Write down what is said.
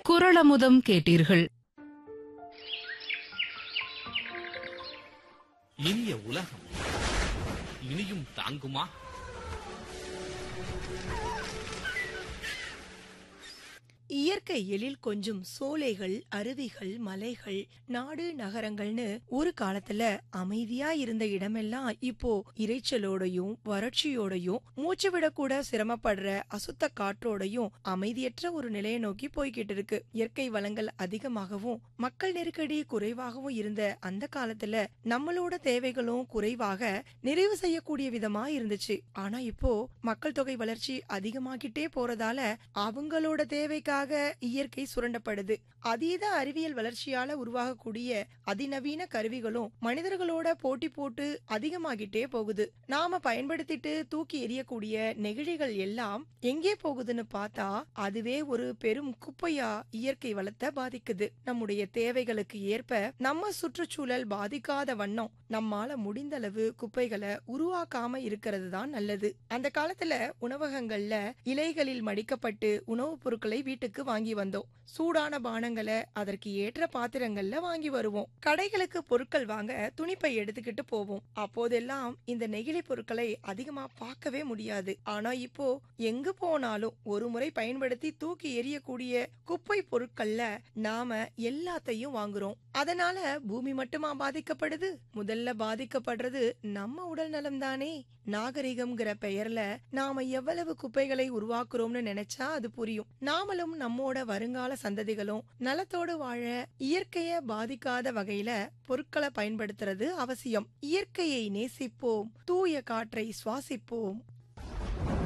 குரளமுதம் கேட்டீர்கள் இனிய உலகம் இனியும் தாங்குமா இயற்கை எழில் கொஞ்சம் சோலைகள் அருவிகள் மலைகள் நாடு நகரங்கள்னு ஒரு காலத்துல அமைதியா இருந்த இடமெல்லாம் இப்போ இரைச்சலோடையும் வறட்சியோடையும் மூச்சு விடக்கூட சிரமப்படுற அசுத்த காற்றோடையும் அமைதியற்ற ஒரு நிலையை நோக்கி போய்கிட்டு இருக்கு இயற்கை வளங்கள் அதிகமாகவும் மக்கள் நெருக்கடி குறைவாகவும் இருந்த அந்த காலத்துல நம்மளோட தேவைகளும் குறைவாக நிறைவு செய்யக்கூடிய விதமா இருந்துச்சு ஆனா இப்போ மக்கள் தொகை வளர்ச்சி அதிகமாகிட்டே போறதால அவங்களோட தேவைக்காக இயற்கை சுரண்டப்படுது அதீத அறிவியல் வளர்ச்சியால உருவாகக்கூடிய அதிநவீன கருவிகளும் மனிதர்களோட போட்டி போட்டு அதிகமாகிட்டே போகுது நாம பயன்படுத்திட்டு தூக்கி எறியக்கூடிய நெகிழிகள் எல்லாம் எங்கே போகுதுன்னு பார்த்தா அதுவே ஒரு பெரும் குப்பையா இயற்கை வளத்தை பாதிக்குது நம்முடைய தேவைகளுக்கு ஏற்ப நம்ம சுற்றுச்சூழல் பாதிக்காத வண்ணம் நம்மால முடிந்த அளவு குப்பைகளை உருவாக்காம இருக்கிறது தான் நல்லது அந்த காலத்துல உணவகங்கள்ல இலைகளில் மடிக்கப்பட்டு உணவுப் பொருட்களை வீட்டுக்கு வாங்கி வந்தோம் சூடான பானங்களை அதற்கு ஏற்ற பாத்திரங்கள்ல வாங்கி வருவோம் கடைகளுக்கு பொருட்கள் வாங்க துணிப்பை எடுத்துக்கிட்டு போவோம் அப்போதெல்லாம் இந்த நெகிழி பொருட்களை அதிகமா பார்க்கவே முடியாது ஆனா இப்போ எங்கு போனாலும் ஒரு முறை பயன்படுத்தி தூக்கி எறியக்கூடிய குப்பை பொருட்கள்ல நாம எல்லாத்தையும் வாங்குறோம் அதனால பூமி மட்டுமா பாதிக்கப்படுது முதல்ல பாதிக்கப்படுறது நம்ம உடல் நலம் தானே நாகரிகம்ங்கிற பெயர்ல நாம எவ்வளவு குப்பைகளை உருவாக்குறோம்னு நினைச்சா அது புரியும் நாமளும் நம்மோட வருங்கால சந்ததிகளும் நலத்தோடு வாழ இயற்கைய பாதிக்காத வகையில பொருட்களை பயன்படுத்துறது அவசியம் இயற்கையை நேசிப்போம் தூய காற்றை சுவாசிப்போம்